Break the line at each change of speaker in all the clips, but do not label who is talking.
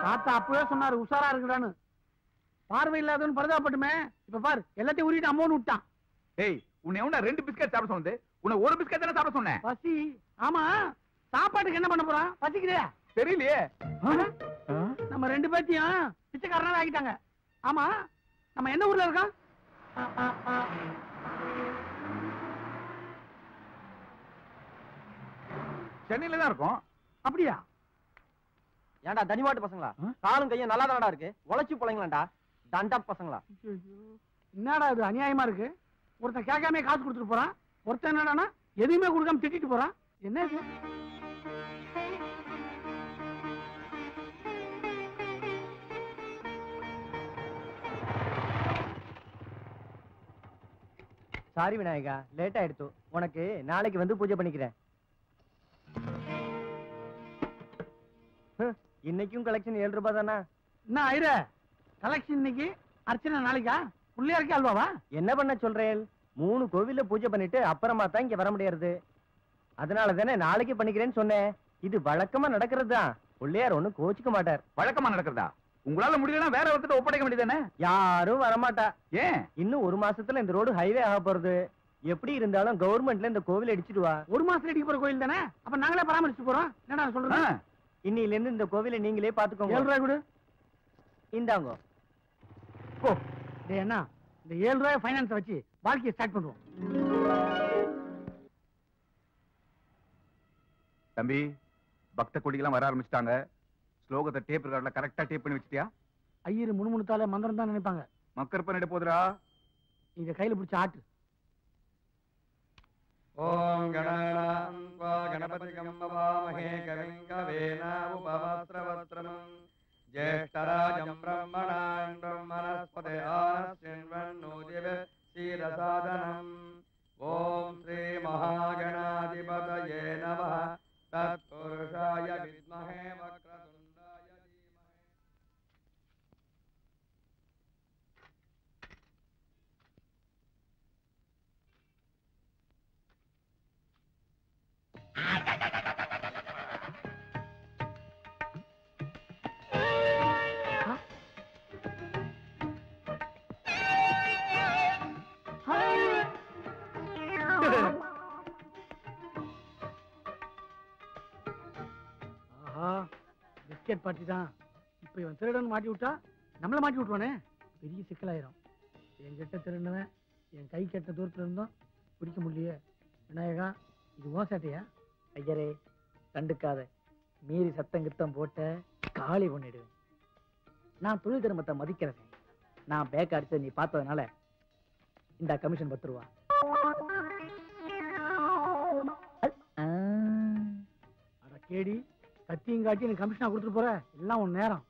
தாத்தா அப்பவே சொன்னாரு உஷாரா இருக்குடான்னு பார்வை இல்லாதவன் பரிதாபப்பட்டுமே இப்ப பாரு எல்லாத்தையும் உருவிட்டு அம்மோன்னு விட்டான்
ஏய் உன்னை எவனா ரெண்டு பிஸ்கட் சாப்பிட சொன்னது உன்னை ஒரு பிஸ்கட் தானே சாப்பிட சொன்னேன்
பசி ஆமா சாப்பாட்டுக்கு என்ன பண்ண போறான் பசிக்குதே
தெரியலையே
நம்ம ரெண்டு பேர்த்தையும் பிச்சைக்காரனா ஆக்கிட்டாங்க ஆமா நம்ம என்ன ஊர்ல இருக்கோம்
சென்னையில தான் இருக்கும்
அப்படியா
ஏன்டா தனிமாட்டு பசங்களா காலும் கையும் நல்லா தானடா இருக்கு உழைச்சு பிள்ளைங்களாண்டா தண்டா பசங்களா
என்னடா இது அநியாயமா இருக்கு ஒருத்தன் கேட்காம காசு கொடுத்துட்டு போறான் ஒருத்தன் என்னடான்னா எதுவுமே கொடுக்காம திட்டிட்டு போறான் என்ன இது
சாரி விநாயகா லேட் ஆயிடுத்து உனக்கு நாளைக்கு வந்து பூஜை பண்ணிக்கிறேன் ஹம், இன்னைக்கும் கலெக்ஷன் ஏழு ரூபாய் தானா
என்ன ஐர கலெக்ஷன் இன்னைக்கு அர்ச்சனை நாளைக்கா பிள்ளையாருக்கு அல்வாவா
என்ன பண்ண சொல்றேன் மூணு கோவில்ல பூஜை பண்ணிட்டு அப்புறமா தான் இங்க வர முடியாது அதனால தானே நாளைக்கு பண்ணிக்கிறேன்னு சொன்னேன் இது வழக்கமா நடக்கிறது தான் பிள்ளையார் ஒண்ணு கோச்சிக்க மாட்டார்
வழக்கமா நடக்கிறதா உங்களால முடியலன்னா வேற ஒருத்தர் ஒப்படைக்க வேண்டியதானே
யாரும் வரமாட்டா
ஏன்
இன்னும் ஒரு மாசத்துல இந்த ரோடு ஹைவே ஆக போறது எப்படி இருந்தாலும் கவர்மெண்ட்ல இந்த கோவில் அடிச்சிடுவா
ஒரு மாசம் அடிக்க போற கோயில் தானே அப்ப நாங்களே பராமரிச்சு போறோம் என்னடா சொல்றது
இன்னில இருந்து இந்த கோவிலை நீங்களே
ஏழு
பாத்துக்கோங்க
ரூபாய் கொடு
இந்தாங்க
போ டேய் அண்ணா இந்த ஏழு ரூபாய் ஃபைனான்ஸ் வச்சு வாழ்க்கையை ஸ்டார்ட் பண்ணுவோம்
தம்பி பக்த கொடிகள்லாம் வர ஆரம்பிச்சிட்டாங்க ஸ்லோகத்தை டேப் ரெக்கார்ட்ல கரெக்டா டேப் பண்ணி வச்சிட்டியா
ஐயர் முணுமுணுத்தால மந்திரம் தான் நினைப்பாங்க
மக்கர் பண்ணிட போதுரா
இத கையில பிடிச்ச ஆட்டு
ஓம் கணானாம் त्वा गणपतिगं भवामहे कविं कवेनामुपवस्त्रवस्त्रमम् ज्येष्ठराजं ब्रह्मणां ब्रह्मणस्पते आनश्चिन्वन्नोदिवे क्षीरसादनम् ॐ श्रीमहागणाधिपतये नमः तत्पुरुषाय विद्महे वक्रतुण्डाय धीमहि
ஆஹா பிஸ்கெட் பார்ட்டி தான் இப்ப இவன் திருடன் மாட்டி விட்டா நம்மள மாட்டி விட்டுவானே பெரிய சிக்கலாயிரும் என்கிட்ட திருடுனவன் என் கை கெட்ட தூரத்துல இருந்தோம் பிடிக்க முடியலையே விநாயகா இது ஓ சேட்டையா ஐயரே கண்டுக்காத மீறி சத்தம் கித்தம் போட்ட காலி பண்ணிடுவேன் நான் தொழில் தர்மத்தை மதிக்கிறேன் நான் பேக் அடிச்சதை நீ பார்த்ததுனால இந்த கமிஷன் பத்து ரூபா ஆ. அட கேடி கத்தியும் காட்டி எனக்கு கமிஷனா கொடுத்துட்டு போற எல்லாம் உன் நேரம்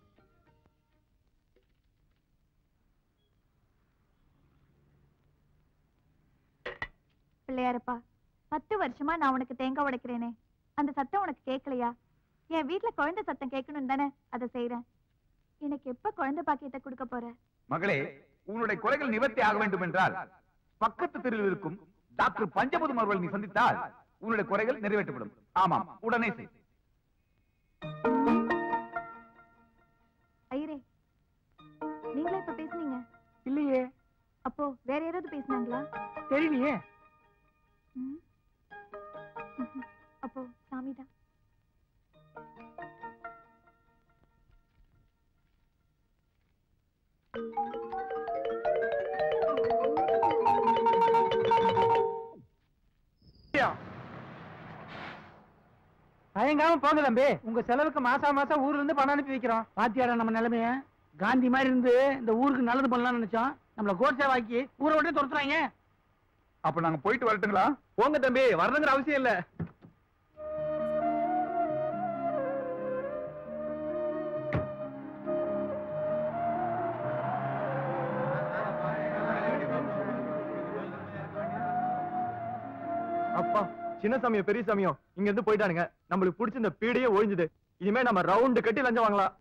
பிள்ளையாரப்பா பத்து வருஷமா நான் உனக்கு தேங்காய் உடைக்கிறேனே அந்த சத்தம் உனக்கு கேட்கலையா என் வீட்ல குழந்தை சத்தம் கேட்கணும் தானே அதை செய்யறேன் எனக்கு எப்ப குழந்தை பாக்கியத்தை கொடுக்க போற
மகளே உன்னுடைய குறைகள் நிவர்த்தி ஆக வேண்டும் என்றால் பக்கத்து தெருவில் இருக்கும் டாக்டர் பஞ்சபுதம் அவர்கள் நீ சந்தித்தால் உன்னுடைய குறைகள் நிறைவேற்றப்படும் ஆமாம் உடனே செய்
ஐயரே நீங்களா இப்ப பேசுனீங்க
இல்லையே
அப்போ வேற யாராவது பேசுனாங்களா
தெரியலையே
ம்? ம்ஹும். அப்போ சாமிதான்
தயங்காம போங்க தம்பி உங்க செலவுக்கு மாசா மாசம் ஊர்ல இருந்து பணம் அனுப்பி வைக்கிறோம் பாத்தியாடா நம்ம நிலைமைய காந்தி மாதிரி இருந்து இந்த ஊருக்கு நல்லது பண்ணலாம்னு நினைச்சோம் நம்மள கோட் சேவாக்கி ஊரை விட்டு துரத்துறாங்க
அப்ப நாங்க போயிட்டு வரட்டுங்களா
போங்க தம்பி வரணுங்கிற அவசியம் இல்ல அப்பா சின்ன சமயம் பெரிய சமயம் இங்க இருந்து போயிட்டானுங்க நம்மளுக்கு பிடிச்ச இந்த பீடையே ஒழிஞ்சுது இனிமே நம்ம ரவுண்டு கட்டி லஞ்சம் வாங்கலாம்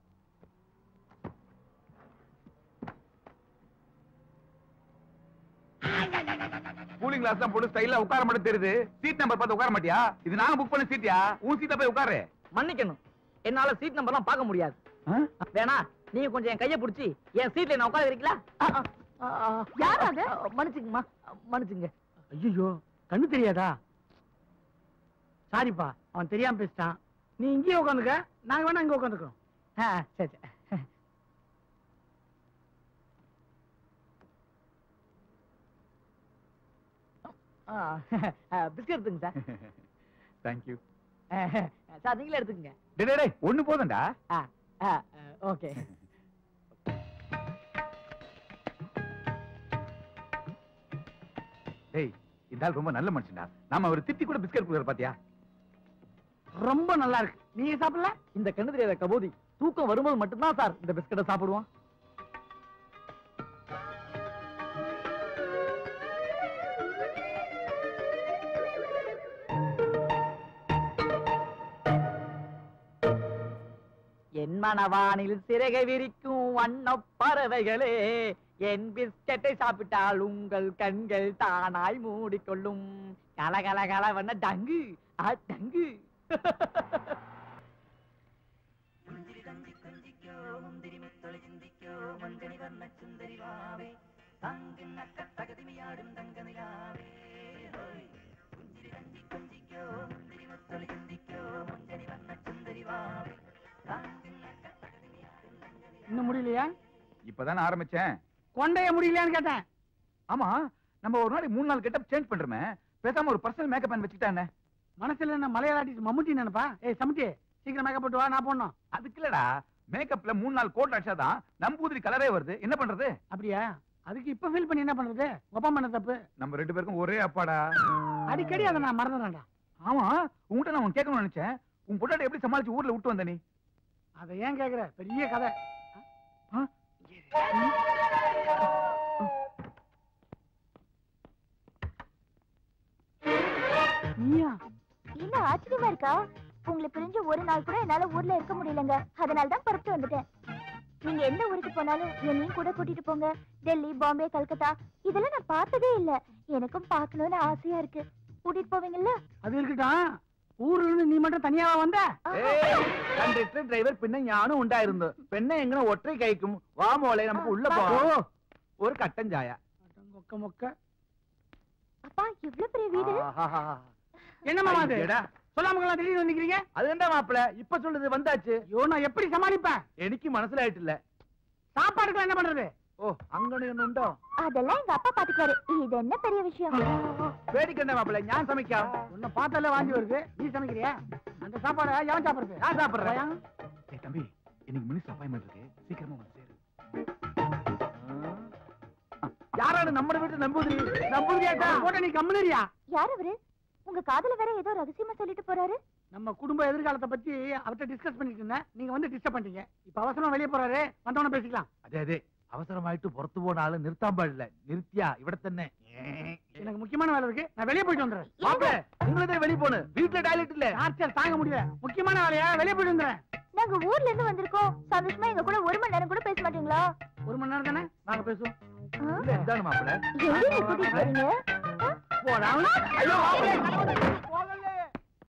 கூலிங் கிளாஸ் தான் போட்டு ஸ்டைலா உட்கார மட்டும் தெரியுது சீட் நம்பர் பார்த்து உட்கார மாட்டியா இது நாங்க புக் பண்ண சீட்டியா உன் சீட்டை போய் உட்காரு
மன்னிக்கணும் என்னால சீட் நம்பர்லாம் பார்க்க முடியாது வேணா நீங்க கொஞ்சம் என் கைய புடிச்சு என் சீட்ல என்ன உட்கார வைக்கிறீங்களா
யார் அது?
மன்னிச்சுங்கம்மா மன்னிச்சுங்க
ஐயோ கண்ணு தெரியாதா சாரிப்பா அவன் தெரியாம பேசிட்டான் நீ இங்கேயே உட்காந்துக்க நாங்க வேணா இங்க உட்காந்துக்கிறோம்
ஆ, சரி சரி ஆ, பிஸ்கட் எடுத்துங்க சார்
தேங்க்யூ
சார் நீங்களே எடுத்துக்கங்க
டேய் டேய், டேய் ஒண்ணு போதும்டா
ஆ, ஆ, ஓகே
டேய் இந்த ஆள் ரொம்ப நல்ல மனுஷன்டா நாம அவர் திட்டி கூட பிஸ்கட் கொடுக்குற பாத்தியா
ரொம்ப நல்லா இருக்கு நீங்க சாப்பிடல
இந்த கண்ணு தெரியாத கபோதி தூக்கம் வரும்போது மட்டும்தான் சார் இந்த பிஸ்கட்டை சாப்பிடுவான் என் மனவானில் சிறகை விரிக்கும் வண்ணப் பறவைகளே என் பிஸ்கட்டை சாப்பிட்டால் உங்கள் கண்கள் தானாய் மூடிக்கொள்ளும் கலகல கலவண்ண டங்கு ஆ டங்கு
இன்னும் முடியலையா
இப்பதானே ஆரம்பிச்சேன்
கொண்டைய முடியலையான்னு கேட்டேன்
ஆமா நம்ம ஒரு நாளைக்கு மூணு நாள் கெட்டப் சேஞ்ச் பண்றோமே பேசாம ஒரு பர்சனல் மேக்கப் மேன் வச்சுக்கிட்டா என்ன
மனசுல என்ன மலையாள ஆர்டிஸ்ட் மம்முட்டி நினைப்பா ஏய் சமட்டி சீக்கிரம் மேக்கப் போட்டு வா நான் போடணும்
அதுக்கு இல்லடா மேக்கப்ல மூணு நாள் கோட் அடிச்சாதான் நம்பூதிரி கலரே வருது என்ன பண்றது
அப்படியா அதுக்கு இப்ப ஃபீல் பண்ணி என்ன பண்றது ஒப்பம் பண்ண தப்பு
நம்ம ரெண்டு பேருக்கும் ஒரே அப்பாடா
அடிக்கடி அதை நான் மறந்துடுறேன்டா
ஆமா உன்கிட்ட நான் உன் கேட்கணும்னு நினைச்சேன் உன் பொட்டாட்டி எப்படி சமாளிச்சு ஊர்ல விட்டு வந்த நீ
அதை ஏன் கேக்குற பெரிய கதை
ஆ?
நீயா
என்ன ஆச்சரியமா இருக்கா உங்களை பிரிஞ்சு ஒரு நாள் கூட என்னால ஊர்ல இருக்க முடியலங்க அதனால தான் புறப்பட்டு வந்துட்டேன் நீங்க எந்த ஊருக்கு போனாலும் என்னையும் கூட கூட்டிட்டு போங்க டெல்லி பாம்பே கல்கத்தா இதெல்லாம் நான் பார்த்ததே இல்ல எனக்கும் பார்க்கணும்னு ஆசையா இருக்கு கூட்டிட்டு போவீங்கல்ல
அது இருக்கட்டும் ஊர்ல இருந்து நீ மட்டும் தனியாவா வந்த
கண்டக்டர் டிரைவர் பின்ன ஞானும் உண்டாയിരുന്നു പെണ്ണെ എങ്ങനെ ഒറ്റ കഴിക്കും വാ മോളെ നമുക്ക് ഉള്ള പോവാം ഒരു കട്ടൻ ചായ
மொக்க மொக்க
அப்பா இவ்ளோ பெரிய வீடு
என்ன மாமா அது
ஐயடா.
சொல்லாம திடீர்னு வந்துக்கிறீங்க
അതെന്താ മാപ്പിള ഇപ്പൊ சொல்லுது வந்தாச்சு
ஐயோ நான் எப்படி சமாளிப்பேன்
എനിക്ക് മനസ്സിലായിട്ടില്ല
சாப்பாடுக்கு என்ன பண்றது
ഓ അങ്ങനെയൊന്നുണ്ടോ
அதெல்லாம் எங்க அப்பா பாத்துக்குவாரு இது என்ன பெரிய விஷயம்
പേടിക്കണ്ട മാപ്പിള ഞാൻ ശ്രമിക്കാം
உன்னை பார்த்தாலே வாந்தி வருது நீ சமைக்கிறியா அந்த சாப்பாடை எவன் சாப்பிடுறது
ഞാൻ சாப்பிடுறேன்
போயா?
ஏய் தம்பி இன்னைக்கு மினிஸ்டர் அப்பாயின்மெண்ட் இருக்கு சீக்கிரமா வந்து சேரு
யாராണ് നമ്മുടെ വീട്ടിൽ നമ്പൂതിരി നമ്പൂതിരി ഏട്ടാ
போட்ட நீ கம்முனரியா
யார் அவரு உங்க காதுல வேற ஏதோ ரகசியமா சொல்லிட்டு போறாரு
நம்ம குடும்ப எதிர்காலத்தை பத்தி அவர்கிட்ட டிஸ்கஸ் பண்ணிட்டு இருந்தேன் நீங்க வந்து டிஸ்டர்ப் பண்ணிட்டீங்க இப்ப அவசரமா வெளியே போறாரு வந்தவன பேசிக்கலாம்
അതെ അതെ അവസരമായിട്ട് പുറത്തു പോണ ആള് നിർത്താൻ പാടില്ല നിർത്തിയ ഇവിടെ തന്നെ
எனக்கு முக்கியமான வேலை இருக்கு நான் வெளியே போயிட்டு வந்துடுறேன்
മാപ്പിളെ നിങ്ങളിതേ വെളി പോണ് വീട്ടിലെ ടോയ്ലറ്റ് ഇല്ലേ
டார்ச்சர் தாங்க முடியல முக்கியமான வேலையா வெளியே போயிட்டு வந்துடுறேன்
நாங்க ஊர்ல இருந்து வந்திருக்கோம் சந்தோஷமா எங்க கூட ஒரு மணி நேரம் கூட பேச மாட்டீங்களா
ஒரு மணி நேரம் தானே நாங்க பேசுவோம்
ஆ?
എന്താണ് മാപ്പിളെ
எங்க கூட்டிட்டு போறீங்க
പോടാ അയ്യോ മാപ്പിളെ